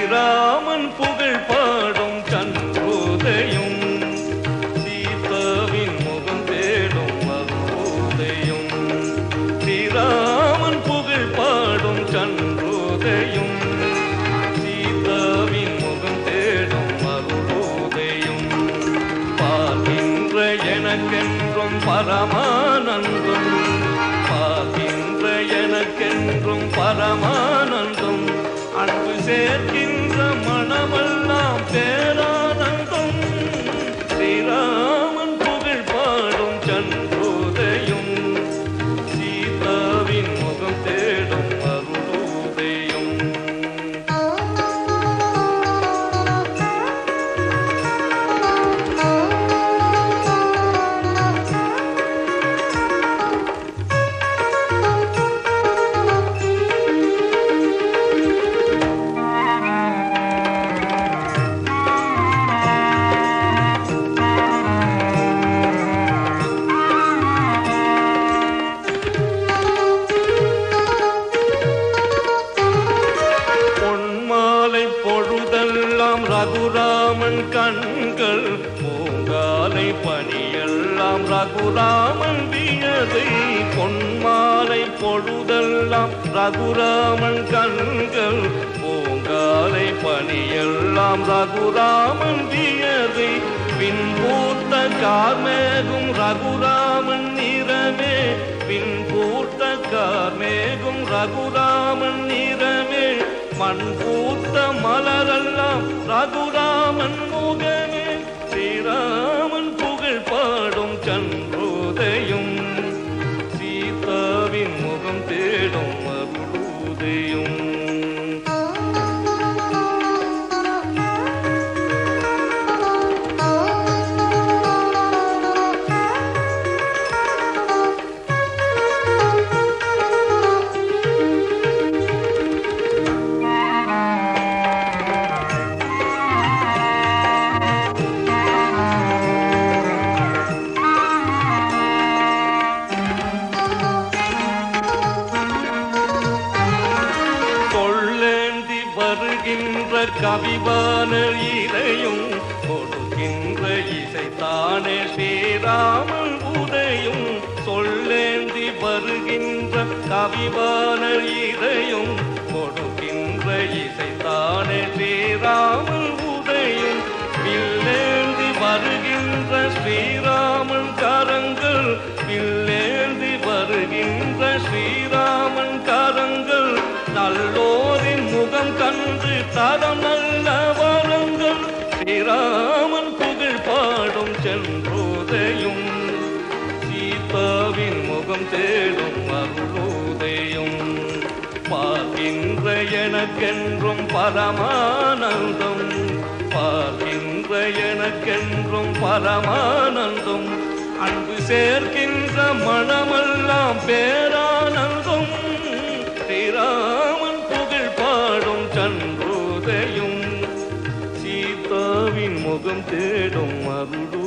ஸ்ரீராமன் புகழ் பாடும் கண்போதையும் சீதாவின் முகம் தேடும் மறுபோதையும் ஸ்ரீராமன் புகழ் பாடும் கண்போதையும் சீதாவின் முகம் தேடும் மறுபோதையும் பார்க்கின்ற எனக்கென்றும் பரமானந்தம் பார்க்கின்ற எனக்கென்றும் பரமானந்தம் அன்பு சேர்க்கின்ற மனமெல்லாம் பேரானந்தம் ஸ்ரீராமன் புகழ் பாடும் சண்போதையும் சீதாவின் முகம் தேடும் அருளோதயம் பொன்மாலை பொழுதெல்லாம் ரகுராமன் கண்கள் பூங்காலை பனியெல்லாம் ரகுராமன் வியதை பொன்மாலை பொழுதெல்லாம் ரகுராமன் கண்கள் பூங்காலை பனியெல்லாம் ரகுராமன் வியதை பின்பூத்த கார்மேகும் ரகுராமன் நிறமே பின்பூத்த கார்மேகும் ரகுராமன் நிறமே மண் பூத்த மலரெல்லாம் ரகுராமன் முகமே ஸ்ரீராமன் புகழ் பாடும் சண்போதையும் சீதாவின் முகம் தேடும் மருதயம் கொள்ளேந்தி வருகின்ற கவிபானர் இதையும் கொடுக்கின்ற இசைத்தானே ஸ்ரீராமன் உதையும் சொல்லேந்தி வருகின்ற கவிபானர் இதையும் கொடுக்கின்ற இசைத்தானே ஸ்ரீராமன் உதையும் வில்லேந்தி வருகின்ற ஸ்ரீராமன் கரங்கள் வில்லேந்தி வருகின்ற ஸ்ரீராமன் கரங்கள் நல்லோரின் முகம் கண்டு தரம் நல்ல வரங்கள் ஸ்ரீராமன் புகழ் பாடும் சென்றோதையும் சீதாவின் முகம் தேடும் அருளோதையும் பார்க்கின்ற எனக்கென்றும் பரமானந்தம் பார்க்கின்ற எனக்கென்றும் பரமானந்தம் அன்பு சேர்க்கின்ற மனமெல்லாம் பேரானந்தம் ஸ்ரீராமன் புகழ் பாடும் சண்போதையும் சீதாவின் முகம் தேடும் அருளோ